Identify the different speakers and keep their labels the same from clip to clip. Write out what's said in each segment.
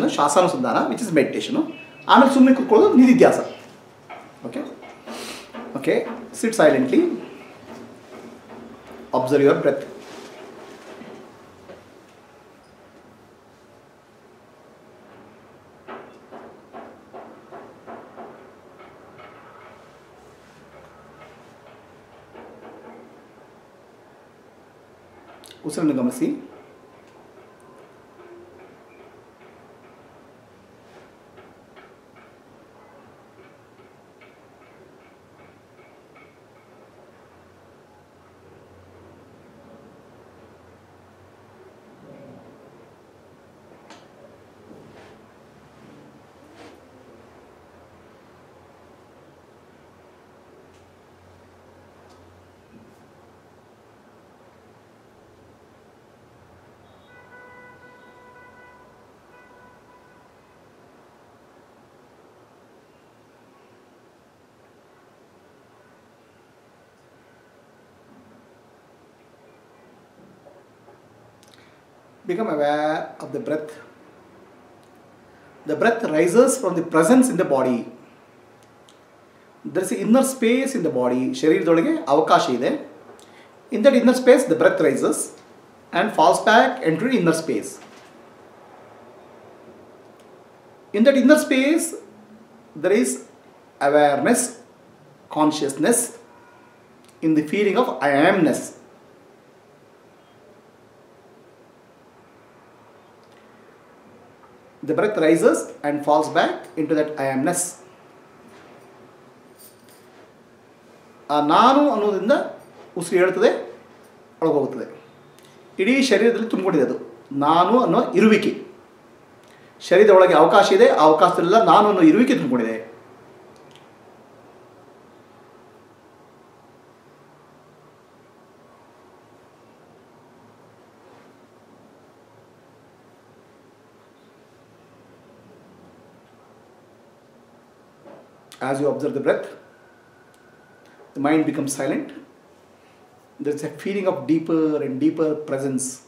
Speaker 1: ಶ್ವಾಸಾನುಸಂಧಾನ which is meditation ಆಮೇಲೆ ಸುಮ್ಮನೆ ಕೂತ್ಕೊಳ್ಳೋದು ನಿಧಿಧ್ಯಾಸ okay okay sit silently observe your breath ಉಸಿರನ್ನು ಗಮನಿಸಿ become aware of the breath. The breath rises from the presence in the body. There is an inner space in the body. ಶರೀರದೊಳಗೆ ಅವಕಾಶ ಇದೆ in that inner space the breath rises and falls back entry inner space in that inner space there is awareness consciousness in the feeling of I amness the breath rises and falls back into that I amness. ಆ ನಾನು ಅನ್ನೋದ್ರಿಂದ ಉಸಿರು ಹೇಳ್ತದೆ ಒಳಗೋಗುತ್ತದೆ ಇಡೀ ಶರೀರದಲ್ಲಿ ತುಂಬಿಕೊಂಡಿದೆ ಅದು ನಾನು ಅನ್ನೋ ಇರುವಿಕೆ ಶರೀರದ ಒಳಗೆ ಅವಕಾಶ ಇದೆ ಆ ಅವಕಾಶದಲ್ಲೆಲ್ಲ ನಾನು ಅನ್ನೋ ಇರುವಿಕೆ ತುಂಬಿಕೊಂಡಿದೆ as you observe the breath, the mind becomes silent. There's a feeling of deeper and deeper presence.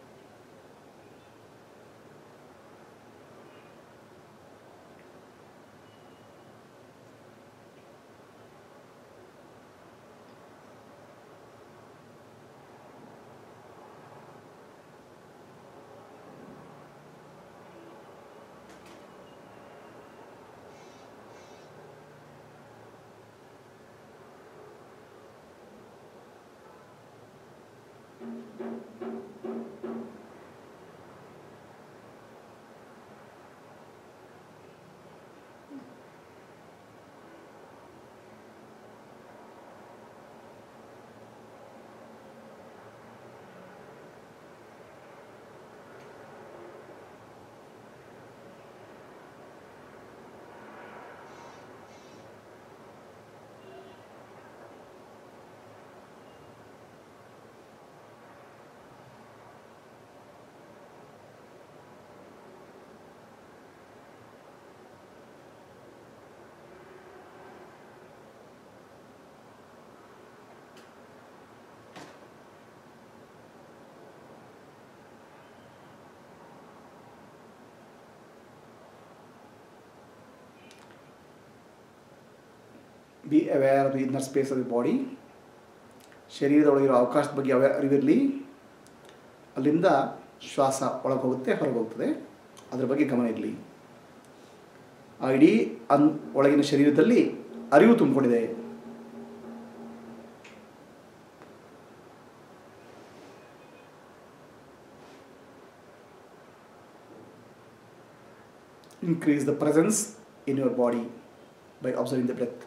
Speaker 1: Be aware of the inner space of the body ಶರೀರದೊಳಗಿರೋ ಅವಕಾಶದ ಬಗ್ಗೆ ಅವೇ ಅರಿವಿರಲಿ ಅಲ್ಲಿಂದ ಶ್ವಾಸ ಒಳಗೆ ಹೋಗುತ್ತೆ ಹೊರಗೆ ಹೋಗ್ತದೆ ಅದರ ಬಗ್ಗೆ ಗಮನ ಇರಲಿ ಆ ಇಡೀ ಅನ್ ಒಳಗಿನ ಶರೀರದಲ್ಲಿ ಅರಿವು ತುಂಬಿಕೊಂಡಿದೆ increase the presence in your body by observing the breath.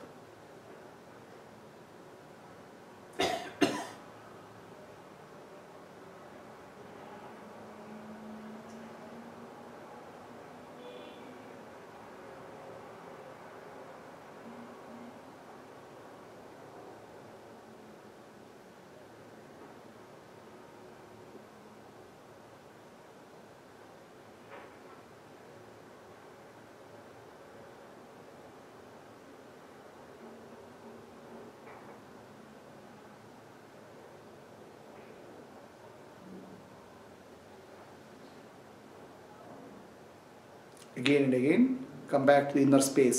Speaker 1: again and again come back to the inner space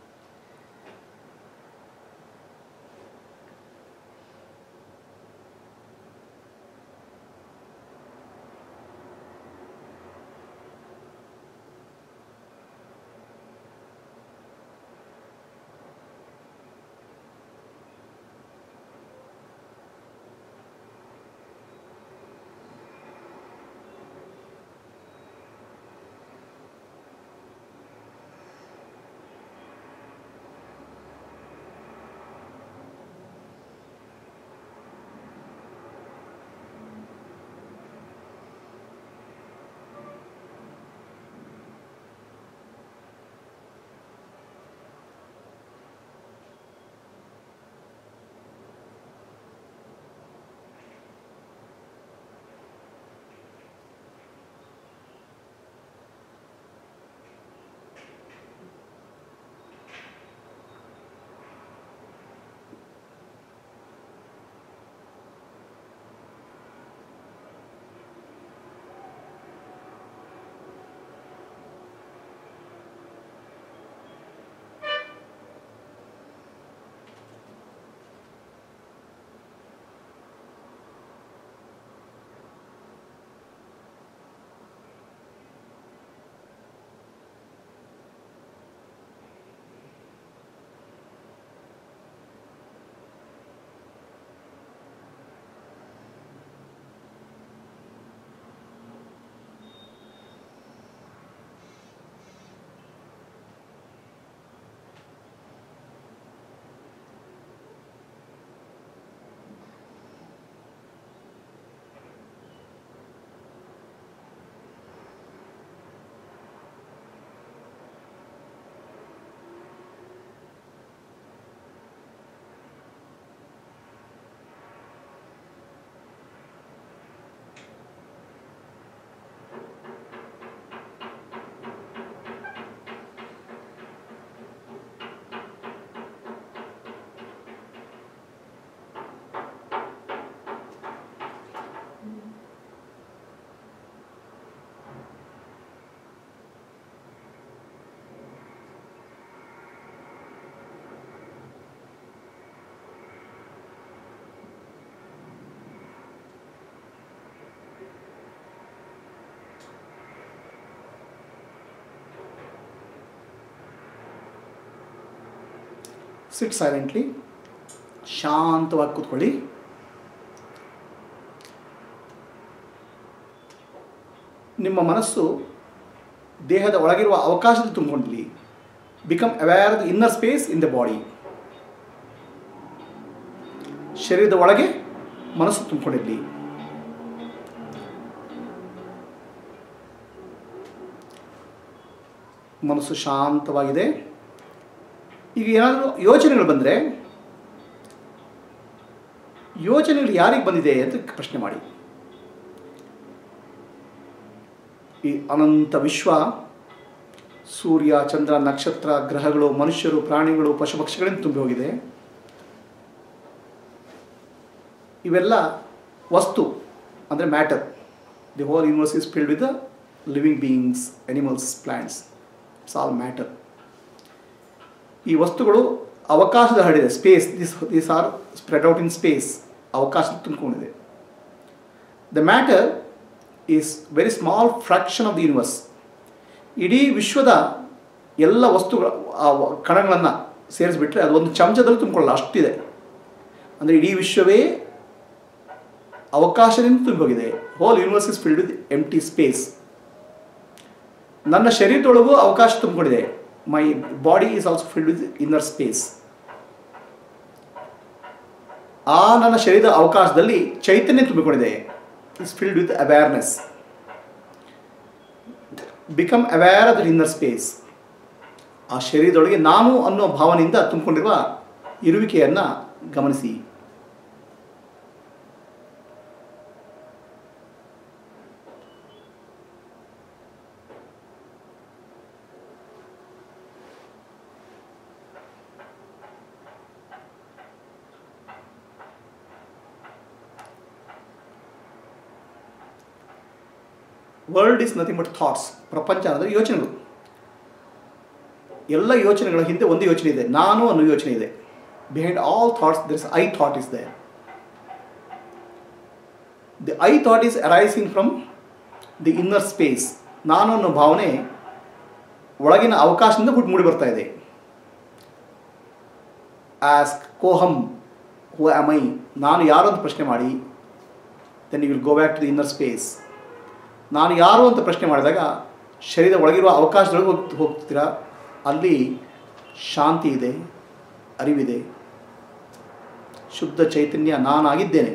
Speaker 1: sit silently ಶಾಂತವಾಗಿ ಕೂತ್ಕೊಳ್ಳಿ ನಿಮ್ಮ ಮನಸ್ಸು ದೇಹದ ಒಳಗಿರುವ ಅವಕಾಶದಲ್ಲಿ ತುಂಬಿಕೊಂಡಿರಲಿ become aware the inner space in the body ಶರೀರದ ಒಳಗೆ ಮನಸ್ಸು ತುಂಬಿಕೊಂಡಿರಲಿ ಮನಸ್ಸು ಶಾಂತವಾಗಿದೆ ಈಗ ಏನಾದರೂ ಯೋಚನೆಗಳು ಬಂದರೆ ಯೋಚನೆಗಳು ಯಾರಿಗೆ ಬಂದಿದೆ ಅಂತ ಪ್ರಶ್ನೆ ಮಾಡಿ ಈ ಅನಂತ ವಿಶ್ವ ಸೂರ್ಯ ಚಂದ್ರ ನಕ್ಷತ್ರ ಗ್ರಹಗಳು ಮನುಷ್ಯರು ಪ್ರಾಣಿಗಳು ಪಶು ಪಕ್ಷಿಗಳಿಂದ ತುಂಬಿ ಹೋಗಿದೆ ಇವೆಲ್ಲ ವಸ್ತು ಅಂದರೆ matter the whole universe is filled with living beings animals plants it's all matter ಈ ವಸ್ತುಗಳು ಅವಕಾಶದ ಹರಡಿದೆ space this this are spread out in space ಅವಕಾಶ ತುಂಬಿಕೊಂಡಿದೆ the matter is very small fraction of the universe ಇಡೀ ವಿಶ್ವದ ಎಲ್ಲ ವಸ್ತುಗಳ ಆ ವ- ಕಣಗಳನ್ನು ಸೇರಿಸ್ಬಿಟ್ರೆ ಅದು ಒಂದು ಚಮಚದಲ್ಲಿ ತುಂಬಿಕೊಳ್ಳಲ್ಲ ಅಷ್ಟಿದೆ ಅಂದರೆ ಇಡೀ ವಿಶ್ವವೇ ಅವಕಾಶದಿಂದ ತುಂಬಿ ಹೋಗಿದೆ whole universe is filled with empty space ನನ್ನ ಶರೀರದೊಳಗೂ ಅವಕಾಶ ತುಂಬಿಕೊಂಡಿದೆ my body is also filled with inner space ಆ ನನ್ನ ಶರೀರದ ಅವಕಾಶದಲ್ಲಿ ಚೈತನ್ಯ ತುಂಬಿಕೊಂಡಿದೆ is filled with awareness become aware of the inner space ಆ ಶರೀರದೊಳಗೆ ನಾನು ಅನ್ನೋ ಭಾವನೆಯಿಂದ ತುಂಬಿಕೊಂಡಿರುವ ಇರುವಿಕೆಯನ್ನು ಗಮನಿಸಿ world is nothing but thoughts ಪ್ರಪಂಚ ಅಂದರೆ ಯೋಚನೆಗಳು ಎಲ್ಲ ಯೋಚನೆಗಳ ಹಿಂದೆ ಒಂದು ಯೋಚನೆ ಇದೆ ನಾನು ಅನ್ನೋ ಯೋಚನೆ ಇದೆ behind all thoughts this I thought is the the I thought is arising from the inner space ನಾನು ಅನ್ನೋ ಭಾವನೆ ಒಳಗಿನ ಅವಕಾಶದಿಂದ ಹುಟ್ಟು ಮೂಡಿ ಬರ್ತಾ ಇದೆ ಆಸ್ಕ್ ಕೋಹಂ ಹೂ ಆಮ್ ಐ ನಾನು ಯಾರು ಅಂತ ಪ್ರಶ್ನೆ ಮಾಡಿ then you will go back to the inner space ನಾನು ಯಾರು ಅಂತ ಪ್ರಶ್ನೆ ಮಾಡಿದಾಗ ಶರೀರದ ಒಳಗಿರುವ ಅವಕಾಶದೊಳಗೆ ಹೋಗ್ ಹೋಗ್ತೀರಾ ಅಲ್ಲಿ ಶಾಂತಿ ಇದೆ ಅರಿವಿದೆ ಶುದ್ಧ ಚೈತನ್ಯ ನಾನಾಗಿದ್ದೇನೆ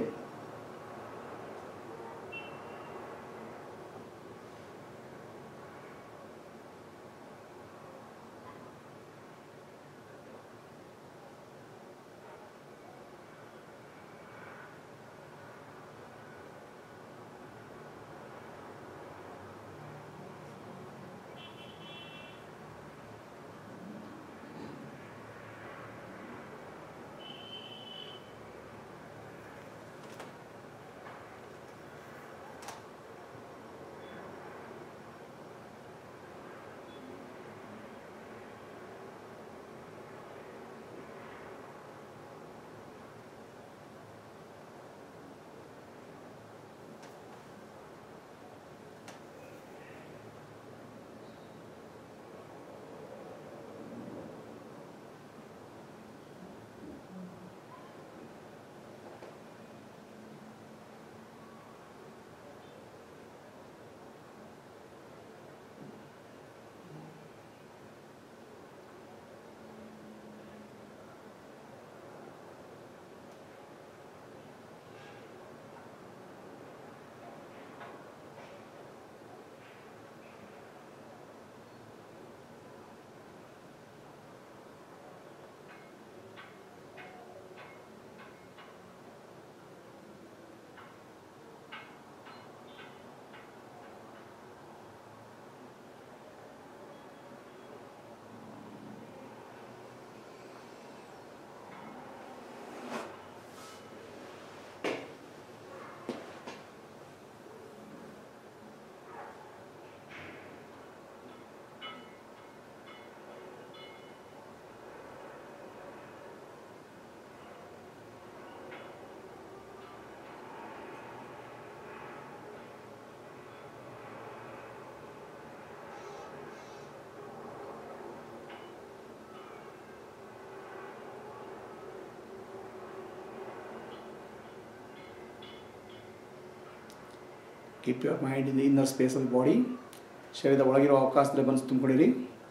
Speaker 1: keep your mind in the inner space of body ಶರೀರದ ಒಳಗಿರೋ ಅವಕಾಶದಲ್ಲಿ ಮನಸ್ಸು ತುಂಬಿಕೊಂಡಿರಿ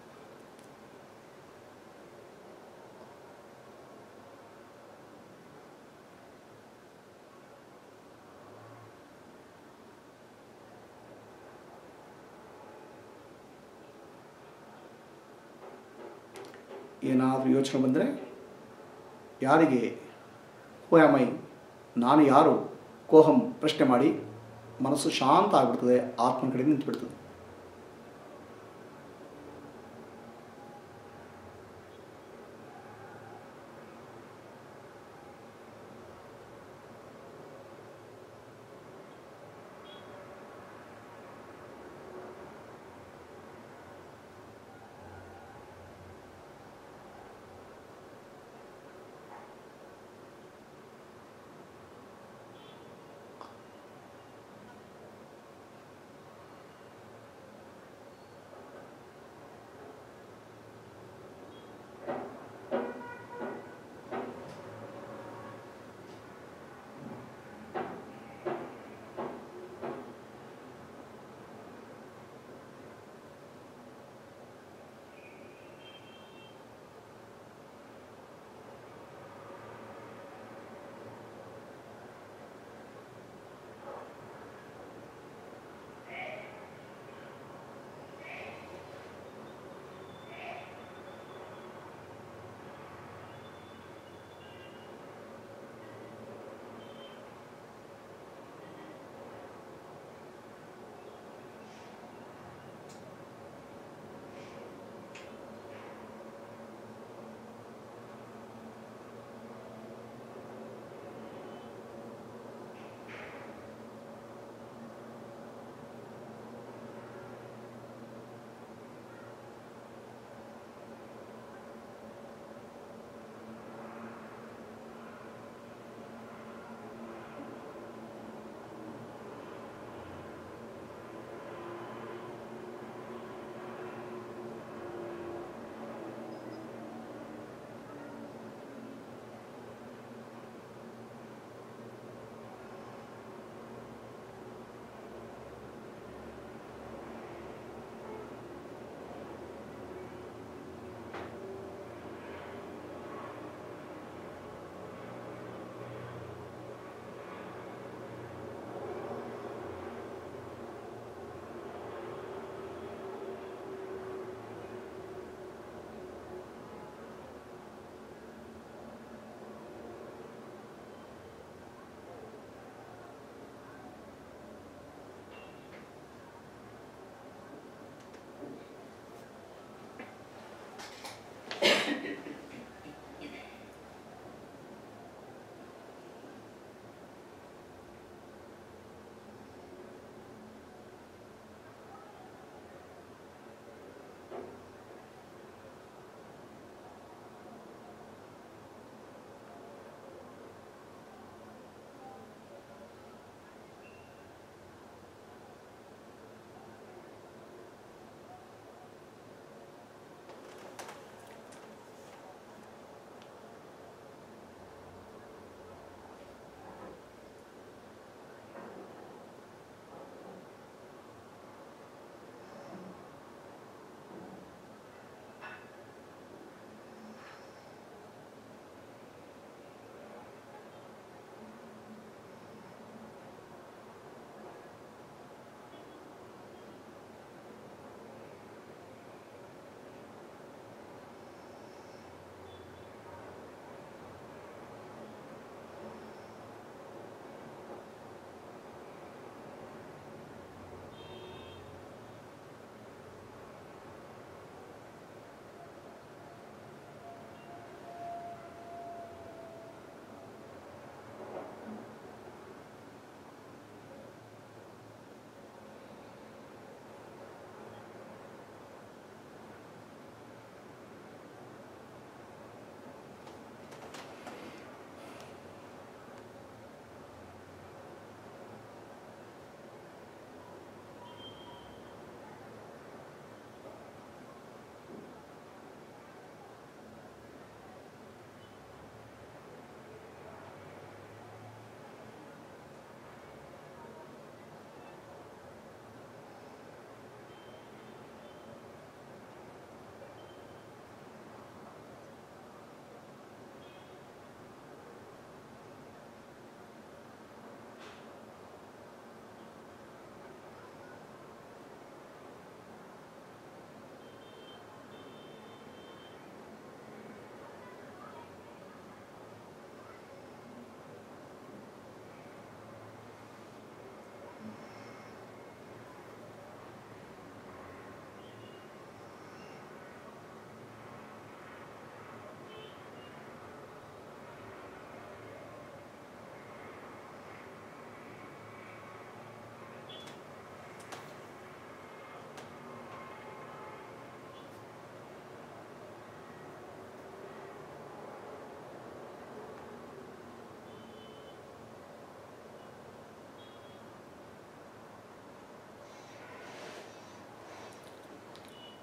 Speaker 1: ಏನಾದರೂ ಯೋಚನೆ ಬಂದರೆ ಯಾರಿಗೆ ಮೈ ನಾನು ಯಾರು ಕೋಹಂ ಪ್ರಶ್ನೆ ಮಾಡಿ ಮನಸ್ಸು ಶಾಂತ ಆಗಿಬಿಡ್ತದೆ ಆತ್ಮನ ಕಡೆ ನಿಂತುಬಿಡ್ತದೆ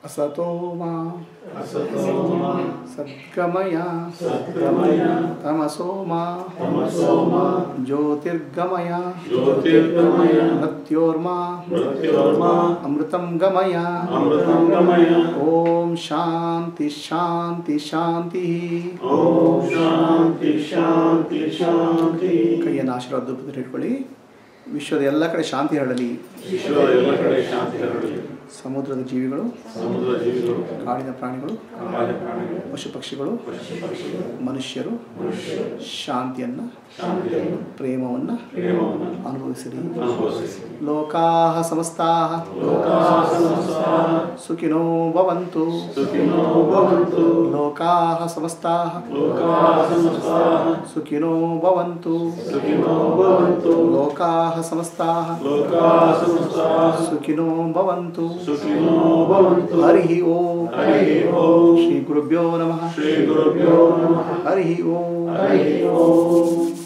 Speaker 1: असतो मा
Speaker 2: असतो मा
Speaker 1: सद्गमय
Speaker 2: सद्गमय
Speaker 1: तमसो मा
Speaker 2: तमसो मा
Speaker 1: ज्योतिर्गमय
Speaker 2: ज्योतिर्गमय
Speaker 1: मृत्योर्मा
Speaker 2: मृत्योर्मा
Speaker 1: अमृतं गमय
Speaker 2: अमृतं गमय
Speaker 1: ॐ शान्ति शान्ति शान्तिः
Speaker 2: ॐ ಶಾಂತಿ ಶಾಂತಿ ಶಾಂತಿ
Speaker 1: ಕೈಯನ್ನು ಆಶೀರ್ವಾದ ರೂಪದಲ್ಲಿ ಇಟ್ಕೊಳ್ಳಿ ವಿಶ್ವದ ಎಲ್ಲ ಕಡೆ ಶಾಂತಿ ಹರಡಲಿ
Speaker 2: ವಿಶ್ವದ ಎಲ್ಲ ಕಡೆ ಶಾಂತಿ ಹರಡಲಿ
Speaker 1: ಸಮುದ್ರದ ಜೀವಿಗಳು
Speaker 2: ಸಮುದ್ರ ಜೀವಿಗಳು
Speaker 1: ಕಾಡಿನ ಪ್ರಾಣಿಗಳು
Speaker 2: ಕಾಡಿನ ಪ್ರಾಣಿಗಳು
Speaker 1: ಪಶು ಪಕ್ಷಿಗಳು
Speaker 2: ಪಶು ಪಕ್ಷಿಗಳು
Speaker 1: ಮನುಷ್ಯರು
Speaker 2: ಮನುಷ್ಯರು
Speaker 1: ಶಾಂತಿಯನ್ನು
Speaker 2: ಶಾಂತಿಯನ್ನು
Speaker 1: ಪ್ರೇಮವನ್ನು
Speaker 2: ಪ್ರೇಮವನ್ನು
Speaker 1: ಅನುಭವಿಸಲಿ
Speaker 2: ಅನುಭವಿಸಿ
Speaker 1: ಲೋಕಾಃ ಸಮಸ್ತಾಃ
Speaker 2: ಲೋಕಾಃ ಸಮಸ್ತಾಃ
Speaker 1: ಸುಖಿನೋ ಭವಂತು
Speaker 2: ಸುಖಿನೋ ಭವಂತು
Speaker 1: ಲೋಕಾಃ ಸಮಸ್ತಾಃ
Speaker 2: ಲೋಕಾಃ ಸಮಸ್ತಾಃ
Speaker 1: ಸುಖಿನೋ ಭವಂತು
Speaker 2: ಸುಖಿನೋ ಭವಂತು
Speaker 1: ಲೋಕಾಃ ಸಮಸ್ತಾಃ
Speaker 2: ಲೋಕಾಃ ಸಮಸ್ತಾಃ
Speaker 1: ಸುಖಿನೋ ಭವಂತು
Speaker 2: ಸುಖಿನೋ ಭವಂತು
Speaker 1: ಹರಿ ಓಂ
Speaker 2: ಹರಿ ಓಂ
Speaker 1: ಶ್ರೀ ಗುರುಭ್ಯೋ ನಮಃ
Speaker 2: ಶ್ರೀ ಗುರುಭ್ಯೋ ನಮಃ
Speaker 1: ಹರಿ ಓಂ
Speaker 2: ಹರಿ ಓಂ